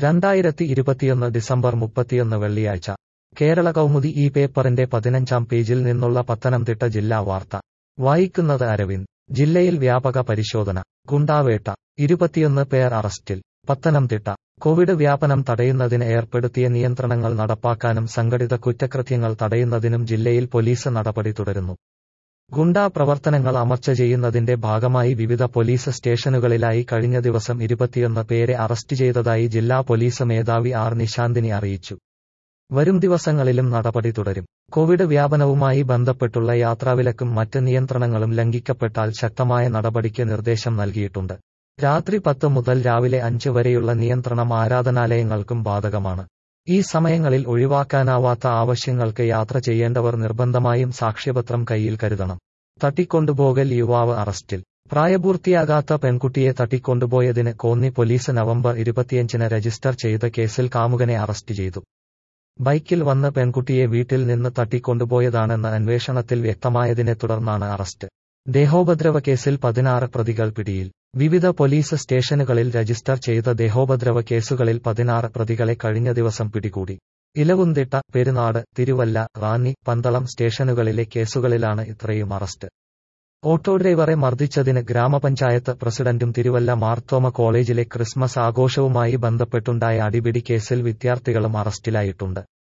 രണ്ടായിരത്തി ഇരുപത്തിയൊന്ന് ഡിസംബർ മുപ്പത്തിയൊന്ന് വെള്ളിയാഴ്ച കേരള കൗമുദി ഈ പേപ്പറിന്റെ പതിനഞ്ചാം പേജിൽ നിന്നുള്ള പത്തനംതിട്ട ജില്ലാ വാർത്ത വായിക്കുന്നത് അരവിന്ദ് ജില്ലയിൽ വ്യാപക പരിശോധന ഗുണ്ടാവേട്ട ഇരുപത്തിയൊന്ന് പേർ അറസ്റ്റിൽ പത്തനംതിട്ട കോവിഡ് വ്യാപനം തടയുന്നതിന് ഏർപ്പെടുത്തിയ നിയന്ത്രണങ്ങൾ നടപ്പാക്കാനും സംഘടിത കുറ്റകൃത്യങ്ങൾ തടയുന്നതിനും ജില്ലയിൽ പോലീസ് നടപടി തുടരുന്നു ഗുണ്ടാ പ്രവർത്തനങ്ങൾ അമർച്ച ചെയ്യുന്നതിന്റെ ഭാഗമായി വിവിധ പോലീസ് സ്റ്റേഷനുകളിലായി കഴിഞ്ഞ ദിവസം ഇരുപത്തിയൊന്ന് പേരെ അറസ്റ്റ് ചെയ്തതായി ജില്ലാ പോലീസ് മേധാവി ആർ നിശാന്തിനി അറിയിച്ചു വരും ദിവസങ്ങളിലും നടപടി തുടരും കോവിഡ് വ്യാപനവുമായി ബന്ധപ്പെട്ടുള്ള യാത്രാവിലക്കും മറ്റ് നിയന്ത്രണങ്ങളും ലംഘിക്കപ്പെട്ടാൽ ശക്തമായ നടപടിക്ക് നിർദ്ദേശം നൽകിയിട്ടുണ്ട് രാത്രി പത്ത് മുതൽ രാവിലെ അഞ്ച് വരെയുള്ള നിയന്ത്രണം ആരാധനാലയങ്ങൾക്കും ബാധകമാണ് ഈ സമയങ്ങളിൽ ഒഴിവാക്കാനാവാത്ത ആവശ്യങ്ങൾക്ക് യാത്ര ചെയ്യേണ്ടവർ നിർബന്ധമായും സാക്ഷ്യപത്രം കയ്യിൽ കരുതണം തട്ടിക്കൊണ്ടുപോകൽ യുവാവ് അറസ്റ്റിൽ പ്രായപൂർത്തിയാകാത്ത പെൺകുട്ടിയെ തട്ടിക്കൊണ്ടുപോയതിന് കോന്നി പോലീസ് നവംബർ ഇരുപത്തിയഞ്ചിന് രജിസ്റ്റർ ചെയ്ത കേസിൽ കാമുകനെ അറസ്റ്റ് ചെയ്തു ബൈക്കിൽ വന്ന് പെൺകുട്ടിയെ വീട്ടിൽ നിന്ന് തട്ടിക്കൊണ്ടുപോയതാണെന്ന് അന്വേഷണത്തിൽ വ്യക്തമായതിനെ തുടർന്നാണ് അറസ്റ്റ് ദേഹോപദ്രവ കേസിൽ പതിനാറ് പ്രതികൾ പിടിയിൽ വിവിധ പോലീസ് സ്റ്റേഷനുകളിൽ രജിസ്റ്റർ ചെയ്ത ദേഹോപദ്രവ കേസുകളിൽ പതിനാറ് പ്രതികളെ കഴിഞ്ഞ ദിവസം പിടികൂടി ഇലവുന്തിട്ട പെരുനാട് തിരുവല്ല റാന്നി പന്തളം സ്റ്റേഷനുകളിലെ കേസുകളിലാണ് ഇത്രയും അറസ്റ്റ് ഓട്ടോ ഡ്രൈവറെ മർദ്ദിച്ചതിന് ഗ്രാമപഞ്ചായത്ത് പ്രസിഡന്റും തിരുവല്ല മാർത്തോമ കോളേജിലെ ക്രിസ്മസ് ആഘോഷവുമായി ബന്ധപ്പെട്ടുണ്ടായ അടിപിടി കേസിൽ വിദ്യാർത്ഥികളും അറസ്റ്റിലായിട്ടുണ്ട്